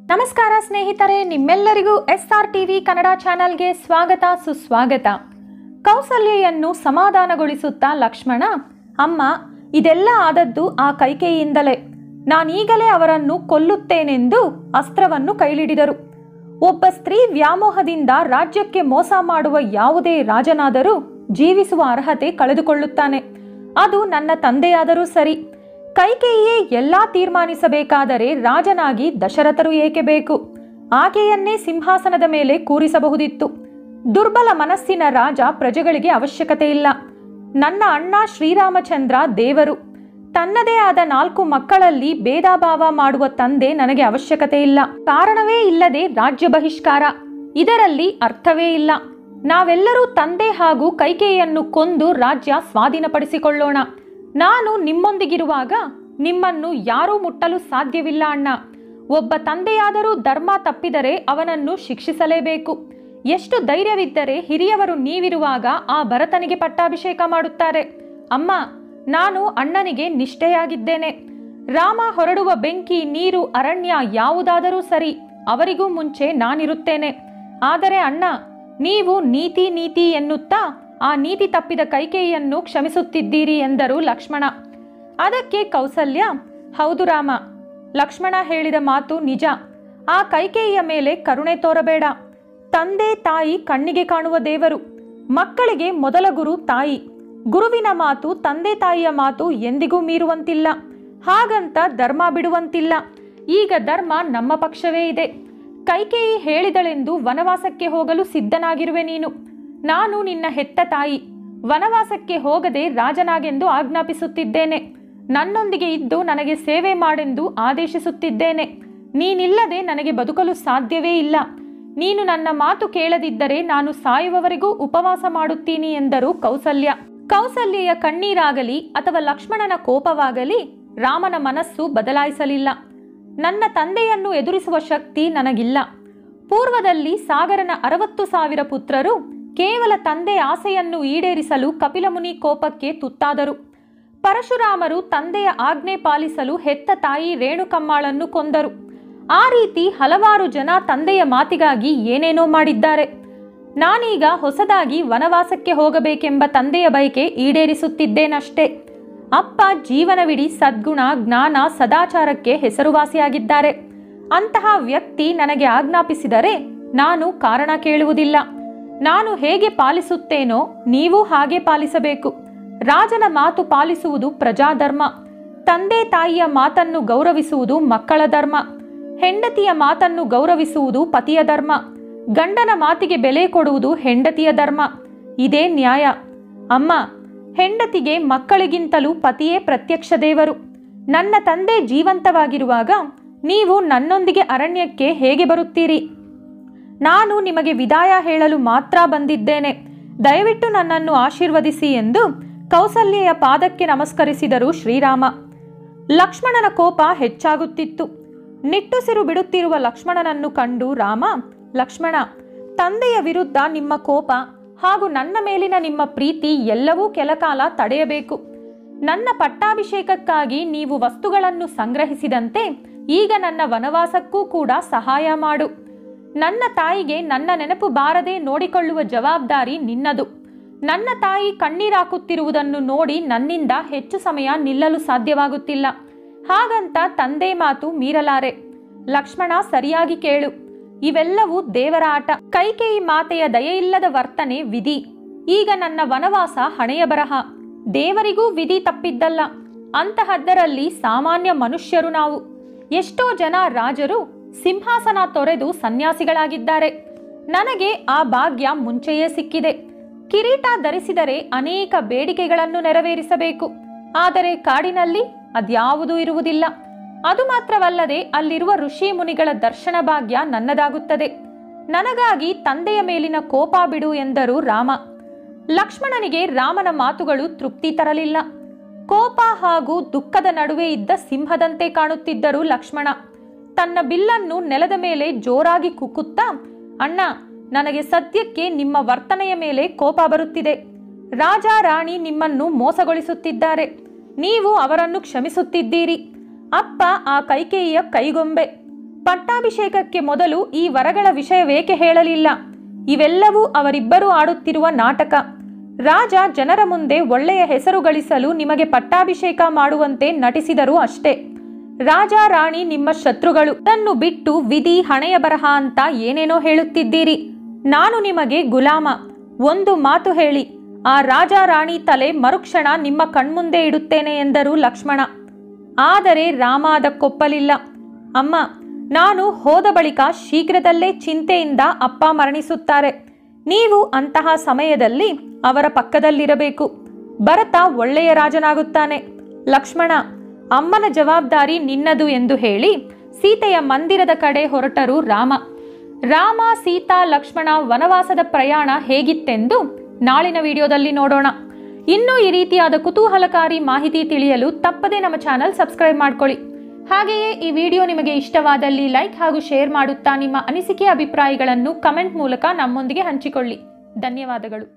ನಮಸ್ಕಾರ ಸ್ನೇಹಿತರೆ ನಿಮ್ಮೆಲ್ಲರಿಗೂ ಎಸ್ ಆರ್ ಟಿವಿ ಕನ್ನಡ ಚಾನೆಲ್ಗೆ ಸ್ವಾಗತ ಸುಸ್ವಾಗತ ಕೌಸಲ್ಯೆಯನ್ನು ಸಮಾಧಾನಗೊಳಿಸುತ್ತಾ ಲಕ್ಷ್ಮಣ ಅಮ್ಮ ಇದೆಲ್ಲ ಆದದ್ದು ಆ ಕೈಕೇಯಿಯಿಂದಲೇ ನಾನೀಗಲೇ ಅವರನ್ನು ಕೊಲ್ಲುತ್ತೇನೆಂದು ಅಸ್ತ್ರವನ್ನು ಕೈಲಿಡಿದರು ಒಬ್ಬ ಸ್ತ್ರೀ ವ್ಯಾಮೋಹದಿಂದ ರಾಜ್ಯಕ್ಕೆ ಮೋಸ ಮಾಡುವ ಯಾವುದೇ ರಾಜನಾದರೂ ಜೀವಿಸುವ ಅರ್ಹತೆ ಕಳೆದುಕೊಳ್ಳುತ್ತಾನೆ ಅದು ನನ್ನ ತಂದೆಯಾದರೂ ಸರಿ ಕೈಕೇಯಿಯೇ ಎಲ್ಲಾ ತೀರ್ಮಾನಿಸಬೇಕಾದರೆ ರಾಜನಾಗಿ ದಶರಥರು ಏಕೆ ಬೇಕು ಆಕೆಯನ್ನೇ ಸಿಂಹಾಸನದ ಮೇಲೆ ಕೂರಿಸಬಹುದಿತ್ತು ದುರ್ಬಲ ಮನಸ್ಸಿನ ರಾಜ ಪ್ರಜೆಗಳಿಗೆ ಅವಶ್ಯಕತೆ ಇಲ್ಲ ನನ್ನ ಅಣ್ಣ ಶ್ರೀರಾಮಚಂದ್ರ ದೇವರು ತನ್ನದೇ ಆದ ನಾಲ್ಕು ಮಕ್ಕಳಲ್ಲಿ ಭೇದಾಭಾವ ಮಾಡುವ ತಂದೆ ನನಗೆ ಅವಶ್ಯಕತೆ ಇಲ್ಲ ಕಾರಣವೇ ಇಲ್ಲದೆ ರಾಜ್ಯ ಬಹಿಷ್ಕಾರ ಇದರಲ್ಲಿ ಅರ್ಥವೇ ಇಲ್ಲ ನಾವೆಲ್ಲರೂ ತಂದೆ ಹಾಗೂ ಕೈಕೇಯಿಯನ್ನು ಕೊಂದು ರಾಜ್ಯ ಸ್ವಾಧೀನಪಡಿಸಿಕೊಳ್ಳೋಣ ನಾನು ನಿಮ್ಮೊಂದಿಗಿರುವಾಗ ನಿಮ್ಮನ್ನು ಯಾರೂ ಮುಟ್ಟಲು ಸಾಧ್ಯವಿಲ್ಲ ಅಣ್ಣ ಒಬ್ಬ ತಂದೆಯಾದರೂ ಧರ್ಮ ತಪ್ಪಿದರೆ ಅವನನ್ನು ಶಿಕ್ಷಿಸಲೇಬೇಕು ಎಷ್ಟು ಧೈರ್ಯವಿದ್ದರೆ ಹಿರಿಯವರು ನೀವಿರುವಾಗ ಆ ಭರತನಿಗೆ ಪಟ್ಟಾಭಿಷೇಕ ಮಾಡುತ್ತಾರೆ ಅಮ್ಮ ನಾನು ಅಣ್ಣನಿಗೆ ನಿಷ್ಠೆಯಾಗಿದ್ದೇನೆ ರಾಮ ಹೊರಡುವ ಬೆಂಕಿ ನೀರು ಅರಣ್ಯ ಯಾವುದಾದರೂ ಸರಿ ಅವರಿಗೂ ಮುಂಚೆ ನಾನಿರುತ್ತೇನೆ ಆದರೆ ಅಣ್ಣ ನೀವು ನೀತಿ ನೀತಿ ಎನ್ನುತ್ತಾ ಆ ನೀತಿ ತಪ್ಪಿದ ಕೈಕೇಯಿಯನ್ನು ಕ್ಷಮಿಸುತ್ತಿದ್ದೀರಿ ಎಂದರು ಲಕ್ಷ್ಮಣ ಅದಕ್ಕೆ ಕೌಸಲ್ಯ ಹೌದು ರಾಮ ಲಕ್ಷ್ಮಣ ಹೇಳಿದ ಮಾತು ನಿಜ ಆ ಕೈಕೇಯಿಯ ಮೇಲೆ ಕರುಣೆ ತೋರಬೇಡ ತಂದೆ ತಾಯಿ ಕಣ್ಣಿಗೆ ಕಾಣುವ ದೇವರು ಮಕ್ಕಳಿಗೆ ಮೊದಲ ಗುರು ತಾಯಿ ಗುರುವಿನ ಮಾತು ತಂದೆ ತಾಯಿಯ ಮಾತು ಎಂದಿಗೂ ಮೀರುವಂತಿಲ್ಲ ಹಾಗಂತ ಧರ್ಮ ಬಿಡುವಂತಿಲ್ಲ ಈಗ ಧರ್ಮ ನಮ್ಮ ಪಕ್ಷವೇ ಇದೆ ಕೈಕೇಯಿ ಹೇಳಿದಳೆಂದು ವನವಾಸಕ್ಕೆ ಹೋಗಲು ಸಿದ್ಧನಾಗಿರುವೆ ನೀನು ನಾನು ನಿನ್ನ ಹೆತ್ತ ತಾಯಿ ವನವಾಸಕ್ಕೆ ಹೋಗದೆ ರಾಜನಾಗೆಂದು ಆಜ್ಞಾಪಿಸುತ್ತಿದ್ದೇನೆ ನನ್ನೊಂದಿಗೆ ಇದ್ದು ನನಗೆ ಸೇವೆ ಮಾಡೆಂದು ಆದೇಶಿಸುತ್ತಿದ್ದೇನೆ ನೀನಿಲ್ಲದೆ ನನಗೆ ಬದುಕಲು ಸಾಧ್ಯವೇ ಇಲ್ಲ ನೀನು ನನ್ನ ಮಾತು ಕೇಳದಿದ್ದರೆ ನಾನು ಸಾಯುವವರೆಗೂ ಉಪವಾಸ ಮಾಡುತ್ತೀನಿ ಎಂದರು ಕೌಸಲ್ಯ ಕೌಸಲ್ಯೆಯ ಕಣ್ಣೀರಾಗಲಿ ಅಥವಾ ಲಕ್ಷ್ಮಣನ ಕೋಪವಾಗಲಿ ರಾಮನ ಮನಸ್ಸು ಬದಲಾಯಿಸಲಿಲ್ಲ ನನ್ನ ತಂದೆಯನ್ನು ಎದುರಿಸುವ ಶಕ್ತಿ ನನಗಿಲ್ಲ ಪೂರ್ವದಲ್ಲಿ ಸಾಗರನ ಅರವತ್ತು ಸಾವಿರ ಪುತ್ರರು ಕೇವಲ ತಂದೆ ಆಸೆಯನ್ನು ಈಡೇರಿಸಲು ಕಪಿಲಮುನಿ ಕೋಪಕ್ಕೆ ತುತ್ತಾದರು ಪರಶುರಾಮರು ತಂದೆಯ ಆಜ್ಞೆ ಪಾಲಿಸಲು ಹೆತ್ತ ತಾಯಿ ರೇಣುಕಮ್ಮಾಳನ್ನು ಕೊಂದರು ಆ ರೀತಿ ಹಲವಾರು ಜನ ತಂದೆಯ ಮಾತಿಗಾಗಿ ಏನೇನೋ ಮಾಡಿದ್ದಾರೆ ನಾನೀಗ ಹೊಸದಾಗಿ ವನವಾಸಕ್ಕೆ ಹೋಗಬೇಕೆಂಬ ತಂದೆಯ ಬಯಕೆ ಈಡೇರಿಸುತ್ತಿದ್ದೇನಷ್ಟೇ ಅಪ್ಪ ಜೀವನವಿಡೀ ಸದ್ಗುಣ ಜ್ಞಾನ ಸದಾಚಾರಕ್ಕೆ ಹೆಸರುವಾಸಿಯಾಗಿದ್ದಾರೆ ಅಂತಹ ವ್ಯಕ್ತಿ ನನಗೆ ಆಜ್ಞಾಪಿಸಿದರೆ ನಾನು ಕಾರಣ ಕೇಳುವುದಿಲ್ಲ ನಾನು ಹೇಗೆ ಪಾಲಿಸುತ್ತೇನೋ ನೀವು ಹಾಗೆ ಪಾಲಿಸಬೇಕು ರಾಜನ ಮಾತು ಪಾಲಿಸುವುದು ಪ್ರಜಾಧರ್ಮ ತಂದೆ ತಾಯಿಯ ಮಾತನ್ನು ಗೌರವಿಸುವುದು ಮಕ್ಕಳ ಧರ್ಮ ಹೆಂಡತಿಯ ಮಾತನ್ನು ಗೌರವಿಸುವುದು ಪತಿಯ ಧರ್ಮ ಗಂಡನ ಮಾತಿಗೆ ಬೆಲೆ ಕೊಡುವುದು ಹೆಂಡತಿಯ ಧರ್ಮ ಇದೇ ನ್ಯಾಯ ಅಮ್ಮ ಹೆಂಡತಿಗೆ ಮಕ್ಕಳಿಗಿಂತಲೂ ಪತಿಯೇ ಪ್ರತ್ಯಕ್ಷ ದೇವರು ನನ್ನ ತಂದೆ ಜೀವಂತವಾಗಿರುವಾಗ ನೀವು ನನ್ನೊಂದಿಗೆ ಅರಣ್ಯಕ್ಕೆ ಹೇಗೆ ಬರುತ್ತೀರಿ ನಾನು ನಿಮಗೆ ವಿದಾಯ ಹೇಳಲು ಮಾತ್ರ ಬಂದಿದ್ದೇನೆ ದಯವಿಟ್ಟು ನನ್ನನ್ನು ಆಶೀರ್ವದಿಸಿ ಎಂದು ಕೌಸಲ್ಯೆಯ ಪಾದಕ್ಕೆ ನಮಸ್ಕರಿಸಿದರು ಶ್ರೀರಾಮ ಲಕ್ಷ್ಮಣನ ಕೋಪ ಹೆಚ್ಚಾಗುತ್ತಿತ್ತು ನಿಟ್ಟುಸಿರು ಬಿಡುತ್ತಿರುವ ಲಕ್ಷ್ಮಣನನ್ನು ಕಂಡು ರಾಮ ಲಕ್ಷ್ಮಣ ತಂದೆಯ ವಿರುದ್ಧ ನಿಮ್ಮ ಕೋಪ ಹಾಗೂ ನನ್ನ ಮೇಲಿನ ನಿಮ್ಮ ಪ್ರೀತಿ ಎಲ್ಲವೂ ಕೆಲಕಾಲ ತಡೆಯಬೇಕು ನನ್ನ ಪಟ್ಟಾಭಿಷೇಕಕ್ಕಾಗಿ ನೀವು ವಸ್ತುಗಳನ್ನು ಸಂಗ್ರಹಿಸಿದಂತೆ ಈಗ ನನ್ನ ವನವಾಸಕ್ಕೂ ಕೂಡ ಸಹಾಯ ಮಾಡು ನನ್ನ ತಾಯಿಗೆ ನನ್ನ ನೆನಪು ಬಾರದೆ ನೋಡಿಕೊಳ್ಳುವ ಜವಾಬ್ದಾರಿ ನಿನ್ನದು ನನ್ನ ತಾಯಿ ಕಣ್ಣೀರಾಕುತ್ತಿರುವುದನ್ನು ನೋಡಿ ನನ್ನಿಂದ ಹೆಚ್ಚು ಸಮಯ ನಿಲ್ಲಲು ಸಾಧ್ಯವಾಗುತ್ತಿಲ್ಲ ಹಾಗಂತ ತಂದೆ ಮಾತು ಮೀರಲಾರೆ ಲಕ್ಷ್ಮಣ ಸರಿಯಾಗಿ ಕೇಳು ಇವೆಲ್ಲವೂ ದೇವರ ಆಟ ಕೈಕೇಯಿ ಮಾತೆಯ ದಯೆಯಿಲ್ಲದ ವರ್ತನೆ ವಿಧಿ ಈಗ ನನ್ನ ವನವಾಸ ಹಣೆಯ ಬರಹ ದೇವರಿಗೂ ವಿಧಿ ತಪ್ಪಿದ್ದಲ್ಲ ಅಂತಹದ್ದರಲ್ಲಿ ಸಾಮಾನ್ಯ ಮನುಷ್ಯರು ನಾವು ಎಷ್ಟೋ ಜನ ರಾಜರು ಸಿಂಹಾಸನ ತೊರೆದು ಸನ್ಯಾಸಿಗಳಾಗಿದ್ದಾರೆ ನನಗೆ ಆ ಭಾಗ್ಯ ಮುಂಚೆಯೇ ಸಿಕ್ಕಿದೆ ಕಿರೀಟ ಧರಿಸಿದರೆ ಅನೇಕ ಬೇಡಿಕೆಗಳನ್ನು ನೆರವೇರಿಸಬೇಕು ಆದರೆ ಕಾಡಿನಲ್ಲಿ ಅದ್ಯಾವುದೂ ಇರುವುದಿಲ್ಲ ಅದು ಮಾತ್ರವಲ್ಲದೆ ಅಲ್ಲಿರುವ ಋಷಿ ಮುನಿಗಳ ದರ್ಶನ ಭಾಗ್ಯ ನನ್ನದಾಗುತ್ತದೆ ನನಗಾಗಿ ತಂದೆಯ ಮೇಲಿನ ಕೋಪ ಬಿಡು ಎಂದರು ರಾಮ ಲಕ್ಷ್ಮಣನಿಗೆ ರಾಮನ ಮಾತುಗಳು ತೃಪ್ತಿ ತರಲಿಲ್ಲ ಕೋಪ ಹಾಗೂ ದುಃಖದ ನಡುವೆ ಇದ್ದ ಸಿಂಹದಂತೆ ಕಾಣುತ್ತಿದ್ದರು ಲಕ್ಷ್ಮಣ ತನ್ನ ಬಿಲ್ಲನ್ನು ನೆಲದ ಮೇಲೆ ಜೋರಾಗಿ ಕುಕ್ಕುತ್ತಾ ಅಣ್ಣ ನನಗೆ ಸದ್ಯಕ್ಕೆ ನಿಮ್ಮ ವರ್ತನೆಯ ಮೇಲೆ ಕೋಪ ಬರುತ್ತಿದೆ ರಾಜ ರಾಣಿ ನಿಮ್ಮನ್ನು ಮೋಸಗೊಳಿಸುತ್ತಿದ್ದಾರೆ ನೀವು ಅವರನ್ನು ಕ್ಷಮಿಸುತ್ತಿದ್ದೀರಿ ಅಪ್ಪ ಆ ಕೈಕೇಯಿಯ ಕೈಗೊಂಬೆ ಪಟ್ಟಾಭಿಷೇಕಕ್ಕೆ ಮೊದಲು ಈ ವರಗಳ ವಿಷಯವೇಕೆ ಹೇಳಲಿಲ್ಲ ಇವೆಲ್ಲವೂ ಅವರಿಬ್ಬರು ಆಡುತ್ತಿರುವ ನಾಟಕ ರಾಜ ಜನರ ಮುಂದೆ ಒಳ್ಳೆಯ ಹೆಸರು ಗಳಿಸಲು ನಿಮಗೆ ಪಟ್ಟಾಭಿಷೇಕ ಮಾಡುವಂತೆ ನಟಿಸಿದರು ಅಷ್ಟೇ ರಾಜ ರಾಣಿ ನಿಮ್ಮ ಶತ್ರುಗಳು ಅದನ್ನು ಬಿಟ್ಟು ವಿಧಿ ಹಣೆಯ ಬರಹ ಅಂತ ಏನೇನೋ ಹೇಳುತ್ತಿದ್ದೀರಿ ನಾನು ನಿಮಗೆ ಗುಲಾಮ ಒಂದು ಮಾತು ಹೇಳಿ ಆ ರಾಜ ರಾಣಿ ತಲೆ ಮರುಕ್ಷಣ ನಿಮ್ಮ ಕಣ್ಮುಂದೆ ಇಡುತ್ತೇನೆ ಎಂದರು ಲಕ್ಷ್ಮಣ ಆದರೆ ರಾಮ ಅದಕ್ಕೊಪ್ಪಲಿಲ್ಲ ಅಮ್ಮ ನಾನು ಹೋದ ಬಳಿಕ ಶೀಘ್ರದಲ್ಲೇ ಚಿಂತೆಯಿಂದ ಅಪ್ಪ ಮರಣಿಸುತ್ತಾರೆ ನೀವು ಅಂತಹ ಸಮಯದಲ್ಲಿ ಅವರ ಪಕ್ಕದಲ್ಲಿರಬೇಕು ಭರತ ಒಳ್ಳೆಯ ರಾಜನಾಗುತ್ತಾನೆ ಲಕ್ಷ್ಮಣ ಅಮ್ಮನ ಜವಾಬ್ದಾರಿ ನಿನ್ನದು ಎಂದು ಹೇಳಿ ಸೀತೆಯ ಮಂದಿರದ ಕಡೆ ಹೊರಟರು ರಾಮ ರಾಮ ಸೀತಾ ಲಕ್ಷ್ಮಣ ವನವಾಸದ ಪ್ರಯಾಣ ಹೇಗಿತ್ತೆಂದು ನಾಳಿನ ವಿಡಿಯೋದಲ್ಲಿ ನೋಡೋಣ ಇನ್ನೂ ಈ ರೀತಿಯಾದ ಕುತೂಹಲಕಾರಿ ಮಾಹಿತಿ ತಿಳಿಯಲು ತಪ್ಪದೇ ನಮ್ಮ ಚಾನಲ್ ಸಬ್ಸ್ಕ್ರೈಬ್ ಮಾಡ್ಕೊಳ್ಳಿ ಹಾಗೆಯೇ ಈ ವಿಡಿಯೋ ನಿಮಗೆ ಇಷ್ಟವಾದಲ್ಲಿ ಲೈಕ್ ಹಾಗೂ ಶೇರ್ ಮಾಡುತ್ತಾ ನಿಮ್ಮ ಅನಿಸಿಕೆ ಅಭಿಪ್ರಾಯಗಳನ್ನು ಕಮೆಂಟ್ ಮೂಲಕ ನಮ್ಮೊಂದಿಗೆ ಹಂಚಿಕೊಳ್ಳಿ ಧನ್ಯವಾದಗಳು